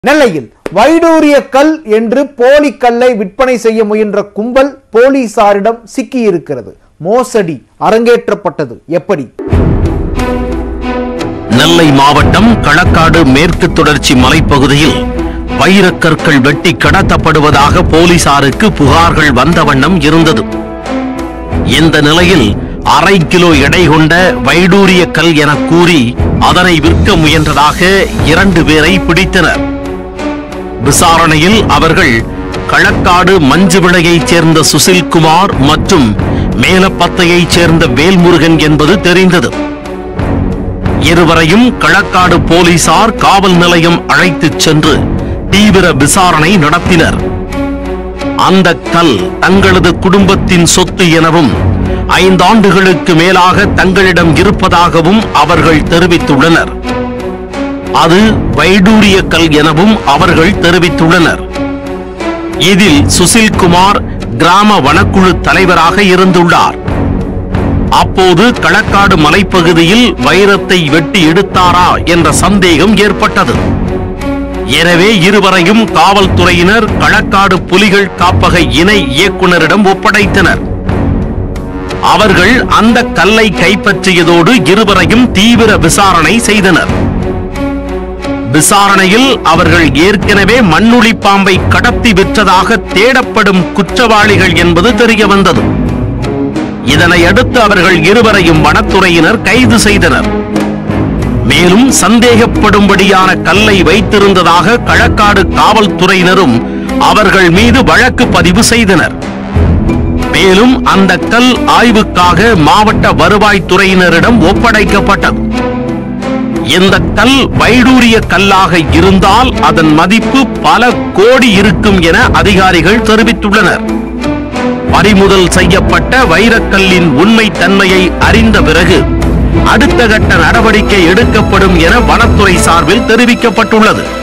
நெல்லையில் வைடூரிய கல் என்று போலி கல்லை விற்பனை செய்ய முயன்ற கும்பல் போலீசாரிடம் சிக்கியிருக்கிறது மோசடி அரங்கேற்றப்பட்டது எப்படி நெல்லை மாவட்டம் களக்காடு மேற்கு தொடர்ச்சி மலைப்பகுதியில் வைரக்கற்கள் வெட்டி கடத்தப்படுவதாக போலீசாருக்கு புகார்கள் வந்த வண்ணம் இருந்தது இந்த நிலையில் அரை கிலோ எடை கொண்ட வைடூரிய கல் என கூறி அதனை விற்க முயன்றதாக இரண்டு பேரை பிடித்தனர் விசாரணையில் அவர்கள் களக்காடு மஞ்சுவிளையைச் சேர்ந்த சுசில்குமார் மற்றும் மேலப்பத்தையைச் சேர்ந்த வேல்முருகன் என்பது தெரிந்தது இருவரையும் களக்காடு போலீசார் காவல் நிலையம் அழைத்துச் சென்று தீவிர விசாரணை நடத்தினர் அந்த கல் தங்களது குடும்பத்தின் சொத்து எனவும் ஐந்தாண்டுகளுக்கு மேலாக தங்களிடம் இருப்பதாகவும் அவர்கள் தெரிவித்துள்ளனர் அது வைடூரிய கல் எனவும் அவர்கள் தெரிவித்துள்ளனர் இதில் சுசில்குமார் கிராம வனக்குழு தலைவராக இருந்துள்ளார் அப்போது களக்காடு மலைப்பகுதியில் வைரத்தை வெட்டி எடுத்தாரா என்ற சந்தேகம் ஏற்பட்டது எனவே இருவரையும் காவல்துறையினர் களக்காடு புலிகள் காப்பக இணை இயக்குனரிடம் ஒப்படைத்தனர் அவர்கள் அந்த கல்லை கைப்பற்றியதோடு இருவரையும் தீவிர விசாரணை செய்தனர் விசாரணையில் அவர்கள் ஏற்கனவே மண்ணுளி பாம்பை கடத்தி விற்றதாக தேடப்படும் குற்றவாளிகள் என்பது தெரிய வந்தது இதனை அடுத்து அவர்கள் இருவரையும் வனத்துறையினர் கைது செய்தனர் மேலும் சந்தேகப்படும்படியான கல்லை வைத்திருந்ததாக களக்காடு காவல்துறையினரும் அவர்கள் மீது வழக்கு பதிவு செய்தனர் மேலும் அந்த கல் ஆய்வுக்காக மாவட்ட வருவாய்த்துறையினரிடம் ஒப்படைக்கப்பட்டது இந்த கல் வைடூரிய கல்லாக இருந்தால் அதன் மதிப்பு பல கோடி இருக்கும் என அதிகாரிகள் தெரிவித்துள்ளனர் பறிமுதல் செய்யப்பட்ட வைரக்கல்லின் உண்மை தன்மையை அறிந்த பிறகு அடுத்த கட்ட நடவடிக்கை எடுக்கப்படும் என வனத்துறை சார்பில் தெரிவிக்கப்பட்டுள்ளது